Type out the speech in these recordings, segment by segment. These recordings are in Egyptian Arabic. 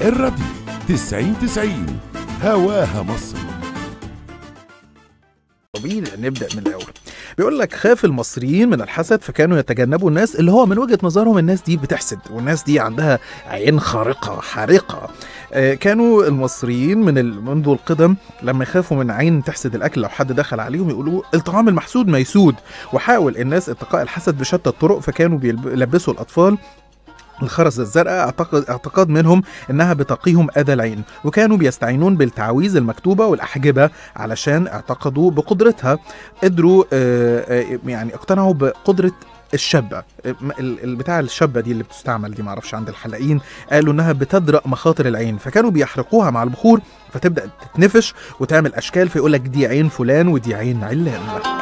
الراديو 90 90 هواها مصر طبيعي نبدا من الاول بيقول لك خاف المصريين من الحسد فكانوا يتجنبوا الناس اللي هو من وجهه نظرهم الناس دي بتحسد والناس دي عندها عين خارقه حارقه آه، كانوا المصريين من ال- منذ القدم لما يخافوا من عين تحسد الاكل لو حد دخل عليهم يقولوا الطعام المحسود ميسود وحاول الناس اتقاء الحسد بشتى الطرق فكانوا بيلب- بيلبسوا الاطفال الخرز الزرقاء اعتقد اعتقاد منهم انها بتقيهم اذى العين وكانوا بيستعينون بالتعاويذ المكتوبه والاحجبه علشان اعتقدوا بقدرتها قدروا آه، آه، يعني اقتنعوا بقدره الشابه م- ال- ال- بتاع الشابه دي اللي بتستعمل دي معرفش عند الحلاقين قالوا انها بتدرأ مخاطر العين فكانوا بيحرقوها مع البخور فتبدا تتنفش وتعمل اشكال فيقول لك دي عين فلان ودي عين علان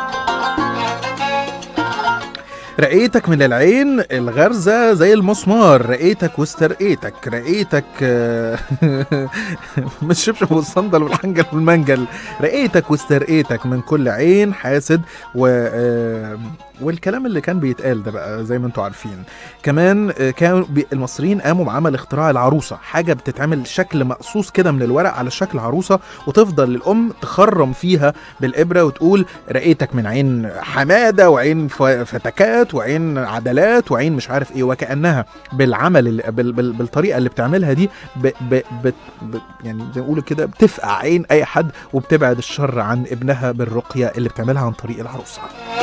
رقيتك من العين الغرزة زي المسمار رقيتك واسترقيتك رقيتك آه، من الشبشب والصندل والحنجل والمنجل رقيتك واسترقيتك من كل عين حاسد و آه، والكلام اللي كان بيتقال ده بقى زي ما انتم عارفين كمان آه، كانوا بي- المصريين قاموا بعمل اختراع العروسة حاجة بتتعمل شكل مقصوص كده من الورق على شكل عروسة وتفضل الأم تخرم فيها بالإبرة وتقول رقيتك من عين حمادة وعين ف- فتكات وعين عدلات وعين مش عارف ايه وكأنها بالعمل اللي بال بال بالطريقة اللي بتعملها دي ب ب ب ب يعني زي ما نقول كده بتفقع عين أي حد وبتبعد الشر عن ابنها بالرقية اللي بتعملها عن طريق العروسة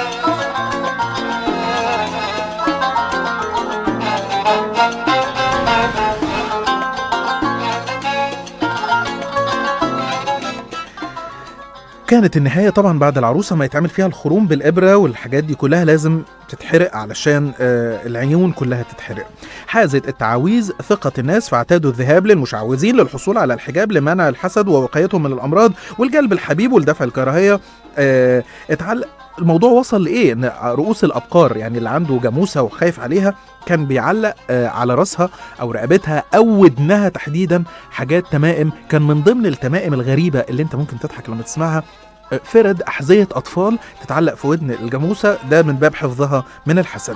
كانت النهاية طبعا بعد العروسة ما يتعمل فيها الخروم بالإبرة والحاجات دي كلها لازم تتحرق علشان آه، العيون كلها تتحرق حازت التعاويذ ثقة الناس فاعتادوا الذهاب للمشعوذين للحصول على الحجاب لمنع الحسد ووقايتهم من الأمراض والجلب الحبيب ولدفع الكراهية آه، اتعلق الموضوع وصل لإيه؟ إن رؤوس الأبقار يعني اللي عنده جاموسة وخايف عليها كان بيعلق آه، على راسها أو رقبتها أو ودنها تحديدا حاجات تمائم كان من ضمن التمائم الغريبة اللي أنت ممكن تضحك لما تسمعها آه، فرد أحذية أطفال تتعلق في ودن الجاموسة ده من باب حفظها من الحسد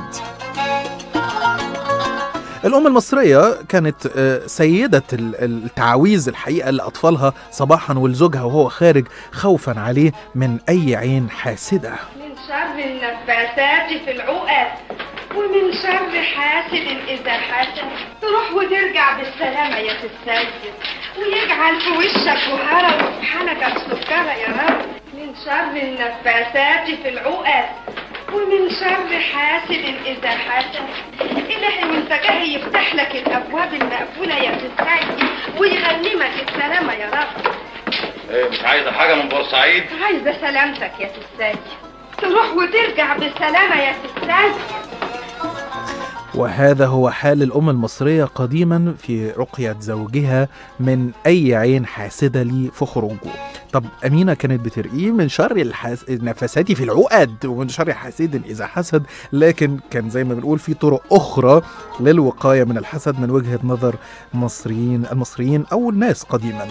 الأم المصرية كانت آه، سيدة ال- التعاويذ الحقيقة لأطفالها صباحا ولزوجها وهو خارج خوفا عليه من أي عين حاسدة من شر النفاثات في العقد ومن شر حاسد إذا حسد تروح وترجع بالسلامة يا في السيد ويجعل في وشك بهارة وفي حنكك سكرة يا رب من شر النفاثات في العقد ومن شر حاسد إذا حسد إلهي وانت جاي يفتح لك الأبواب المقفولة يا في السيد ويغنمك السلامة يا رب ايه مش عايزه حاجه من بورسعيد عايزة سلامتك يا سيد تروح وترجع بالسلامة يا سيد وهذا هو حال الأم المصرية قديما في رقية زوجها من أي عين حاسدة لي في خروجه طب أمينة كانت بترقيه من شر الحس... النفسات في العقد ومن شر حاسد إذا حسد لكن كان زي ما بنقول في طرق أخرى للوقاية من الحسد من وجهة نظر المصريين المصريين أو الناس قديما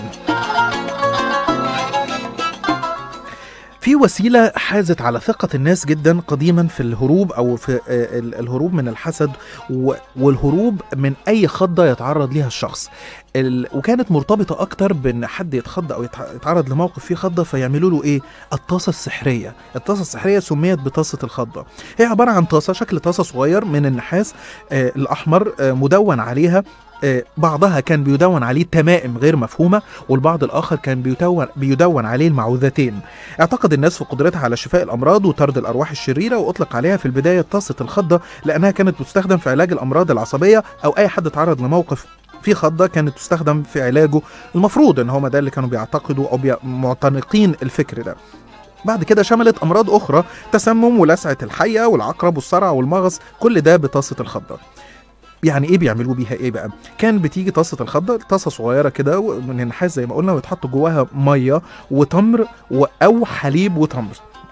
في وسيلة حازت على ثقة الناس جدا قديما في الهروب أو في آه، ال- الهروب من الحسد و- والهروب من أي خضة يتعرض ليها الشخص ال... وكانت مرتبطة أكتر بأن حد يتخض أو يتع- يتعرض لموقف فيه خضة فيعملوا له إيه؟ الطاسة السحرية الطاسة السحرية سميت بطاسة الخضة هي عبارة عن طاسة شكل طاسة صغير من النحاس آه الأحمر آه مدون عليها آه، بعضها كان بيدون عليه تمائم غير مفهومة والبعض الآخر كان بيدون, بيدون عليه المعوذتين اعتقد الناس في قدرتها على شفاء الأمراض وطرد الأرواح الشريرة وأطلق عليها في البداية طاسة الخضة لأنها كانت بتستخدم في علاج الأمراض العصبية أو أي حد تعرض لموقف في خضة كانت تستخدم في علاجه المفروض ان هم ده اللي كانوا بيعتقدوا او بي- معتنقين الفكر ده بعد كده شملت امراض اخرى تسمم ولسعه الحيه والعقرب والصرع والمغص كل ده بطاسه الخضه يعني ايه بيعملوا بيها ايه بقى كان بتيجي طاسه الخضه طاسه صغيره كده و- من النحاس زي ما قلنا ويتحط جواها ميه وتمر و- او حليب وتمر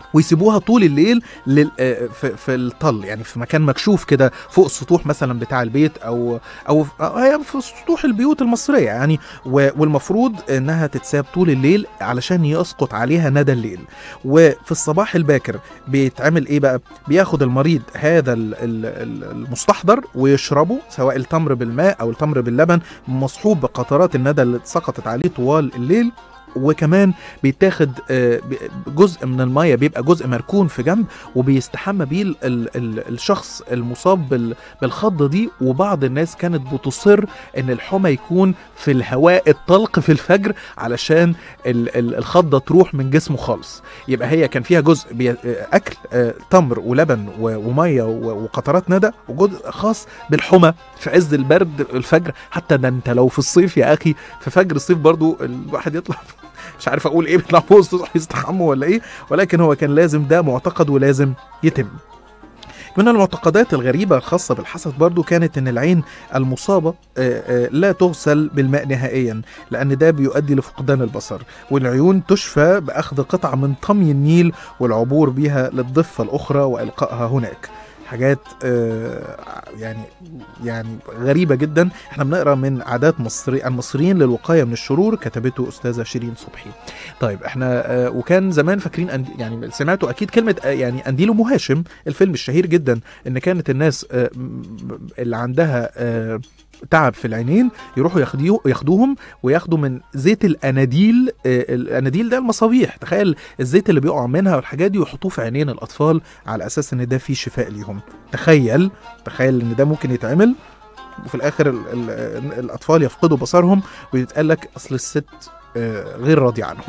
ويسيبوها طول الليل لل... آه، في... في الطل يعني في مكان مكشوف كده فوق السطوح مثلا بتاع البيت او او أو هي في سطوح البيوت المصريه يعني و... والمفروض انها تتساب طول الليل علشان يسقط عليها ندى الليل وفي الصباح الباكر بيتعمل ايه بقى بياخد المريض هذا ال- ال- ال- المستحضر ويشربه سواء التمر بالماء او التمر باللبن مصحوب بقطرات الندى اللي سقطت عليه طوال الليل وكمان بيتاخد آه، ب- جزء من الميه بيبقى جزء مركون في جنب وبيستحمى بيه ال- ال- ال- الشخص المصاب بال- بالخضه دي وبعض الناس كانت بتصر ان الحمى يكون في الهواء الطلق في الفجر علشان ال- ال- الخضه تروح من جسمه خالص يبقى هي كان فيها جزء بي... آه، اكل آه، تمر ولبن و- وميه و- وقطرات ندى وجزء خاص بالحمى في عز البرد الفجر حتى ده انت لو في الصيف يا اخي في فجر الصيف برضو الواحد يطلع مش عارف اقول ايه بيطلع فوق السطح يستحموا ولا ايه ولكن هو كان لازم ده معتقد ولازم يتم من المعتقدات الغريبة الخاصة بالحسد برضو كانت ان العين المصابة آه، آه، لا تغسل بالماء نهائيا لان ده بيؤدي لفقدان البصر والعيون تشفى باخذ قطعة من طمي النيل والعبور بها للضفة الاخرى والقائها هناك حاجات آه، يعني يعني غريبه جدا احنا بنقرا من عادات مصري المصريين للوقايه من الشرور كتبته استاذه شيرين صبحي طيب احنا آه، وكان زمان فاكرين أند... يعني سمعتوا اكيد كلمه آه، يعني انديل ام هاشم الفيلم الشهير جدا ان كانت الناس آه، م- اللي عندها آه، تعب في العينين يروحوا ياخديه ياخدوهم وياخدوا من زيت الاناديل آه، الاناديل ده المصابيح تخيل الزيت اللي بيقع منها والحاجات دي ويحطوه في عينين الاطفال على اساس ان ده فيه شفاء ليهم تخيل تخيل ان ده ممكن يتعمل وفي الاخر ال ال الاطفال يفقدوا بصرهم ويتقال لك اصل الست آه، غير راضيه عنهم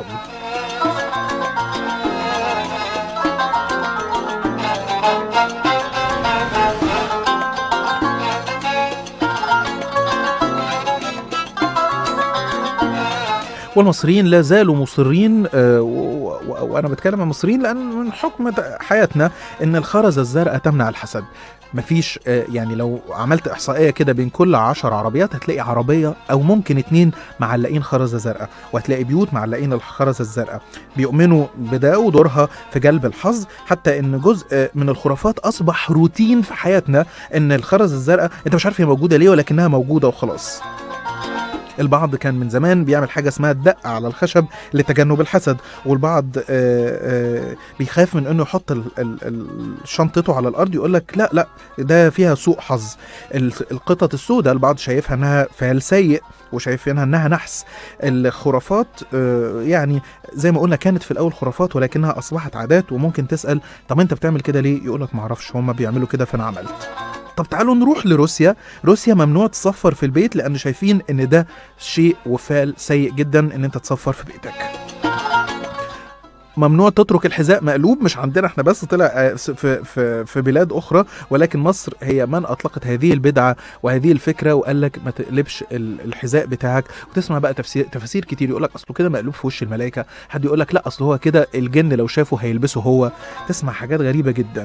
والمصريين لا زالوا مصرين آه، و- و- وانا بتكلم عن المصريين لان من حكم حياتنا ان الخرزه الزرقاء تمنع الحسد مفيش آه، يعني لو عملت احصائيه كده بين كل عشر عربيات هتلاقي عربيه او ممكن اتنين معلقين خرزه زرقاء وهتلاقي بيوت معلقين الخرزه الزرقاء بيؤمنوا بده ودورها في جلب الحظ حتى ان جزء آه، من الخرافات اصبح روتين في حياتنا ان الخرزه الزرقاء انت مش عارف هي موجوده ليه ولكنها موجوده وخلاص البعض كان من زمان بيعمل حاجه اسمها الدق على الخشب لتجنب الحسد والبعض آه، آه، بيخاف من انه يحط ال- ال- ال- شنطته على الارض يقول لك لا لا ده فيها سوء حظ ال- القطط السوداء البعض شايفها انها فعل سيء وشايفينها انها نحس الخرافات آه، يعني زي ما قلنا كانت في الاول خرافات ولكنها اصبحت عادات وممكن تسال طب انت بتعمل كده ليه يقول لك ما اعرفش هم بيعملوا كده فانا عملت طب تعالوا نروح لروسيا روسيا ممنوع تصفر في البيت لان شايفين ان ده شيء وفعل سيء جدا ان انت تصفر في بيتك ممنوع تترك الحذاء مقلوب مش عندنا احنا بس طلع آه، في في في بلاد اخرى ولكن مصر هي من اطلقت هذه البدعه وهذه الفكره وقال لك ما تقلبش ال- الحذاء بتاعك وتسمع بقى تفسير تفاسير كتير يقول لك اصله كده مقلوب في وش الملائكه حد يقول لك لا اصل هو كده الجن لو شافه هيلبسه هو تسمع حاجات غريبه جدا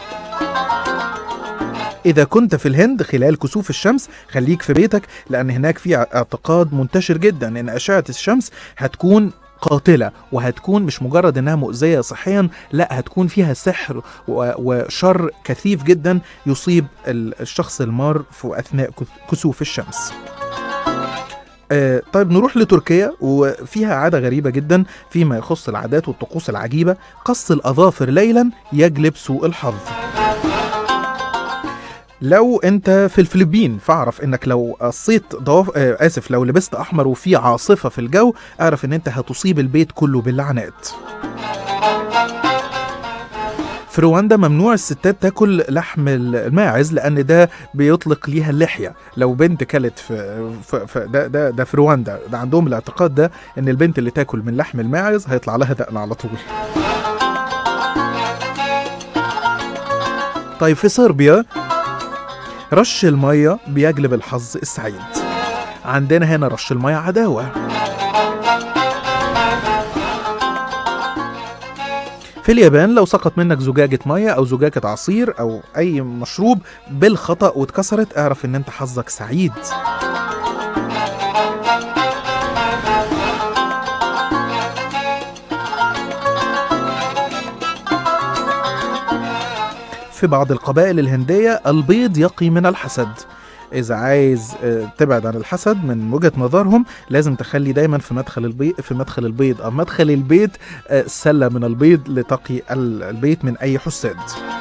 إذا كنت في الهند خلال كسوف الشمس خليك في بيتك لأن هناك في اعتقاد منتشر جدا إن أشعة الشمس هتكون قاتلة وهتكون مش مجرد إنها مؤذية صحيا لا هتكون فيها سحر و- وشر كثيف جدا يصيب ال- الشخص المار في أثناء كس- كسوف الشمس آه، طيب نروح لتركيا وفيها عادة غريبة جدا فيما يخص العادات والطقوس العجيبة قص الأظافر ليلا يجلب سوء الحظ لو انت في الفلبين فاعرف انك لو قصيت ضواف آه اسف لو لبست احمر وفي عاصفه في الجو اعرف ان انت هتصيب البيت كله باللعنات في رواندا ممنوع الستات تاكل لحم الماعز لان ده بيطلق ليها اللحيه لو بنت كلت في, في, في ده, ده ده في رواندا ده عندهم الاعتقاد ده ان البنت اللي تاكل من لحم الماعز هيطلع لها دقن على طول طيب في صربيا رش المية بيجلب الحظ السعيد عندنا هنا رش المية عداوة في اليابان لو سقط منك زجاجة مية أو زجاجة عصير أو أي مشروب بالخطأ واتكسرت اعرف إن أنت حظك سعيد في بعض القبائل الهندية البيض يقي من الحسد إذا عايز آه، تبعد عن الحسد من وجهة نظرهم لازم تخلي دايما في مدخل البيض في مدخل البيض أو مدخل البيت آه، سلة من البيض لتقي ال- البيت من أي حساد.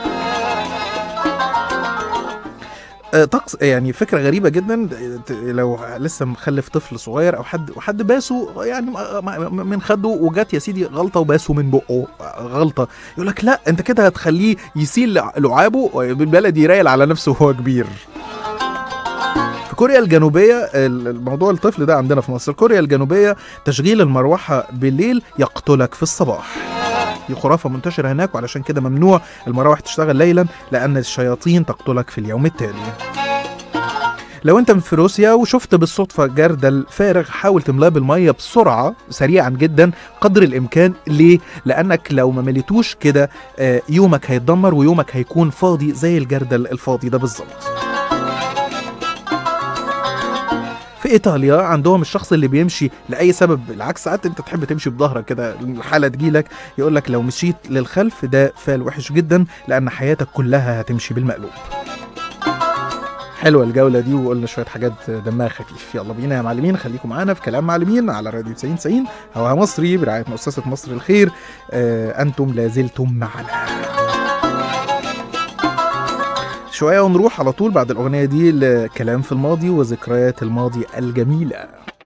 آه، طقس يعني فكره غريبه جدا ت- لو لسه مخلف طفل صغير او حد وحد باسه يعني م- م- من خده وجات يا سيدي غلطه وباسه من بقه آه، غلطه يقول لك لا انت كده هتخليه يسيل لع- لعابه بالبلدي يرايل على نفسه وهو كبير في كوريا الجنوبية ال- الموضوع الطفل ده عندنا في مصر كوريا الجنوبية تشغيل المروحة بالليل يقتلك في الصباح دي خرافة منتشرة هناك وعلشان كده ممنوع المراوح تشتغل ليلا لأن الشياطين تقتلك في اليوم التالي لو انت في روسيا وشفت بالصدفة جردل فارغ حاول تملاه بالمية بسرعة سريعا جدا قدر الامكان ليه؟ لانك لو ما مليتوش كده آه، يومك هيتدمر ويومك هيكون فاضي زي الجردل الفاضي ده بالظبط في ايطاليا عندهم الشخص اللي بيمشي لاي سبب بالعكس ساعات انت تحب تمشي بظهرك كده الحاله تجيلك يقول لك لو مشيت للخلف ده فال وحش جدا لان حياتك كلها هتمشي بالمقلوب حلوه الجوله دي وقلنا شويه حاجات دمها خفيف يلا بينا يا معلمين خليكم معانا في كلام معلمين على راديو 90 90 هواها مصري برعايه مؤسسه مصر الخير آه انتم لازلتم معنا شويه ونروح على طول بعد الاغنيه دي لكلام في الماضي وذكريات الماضي الجميله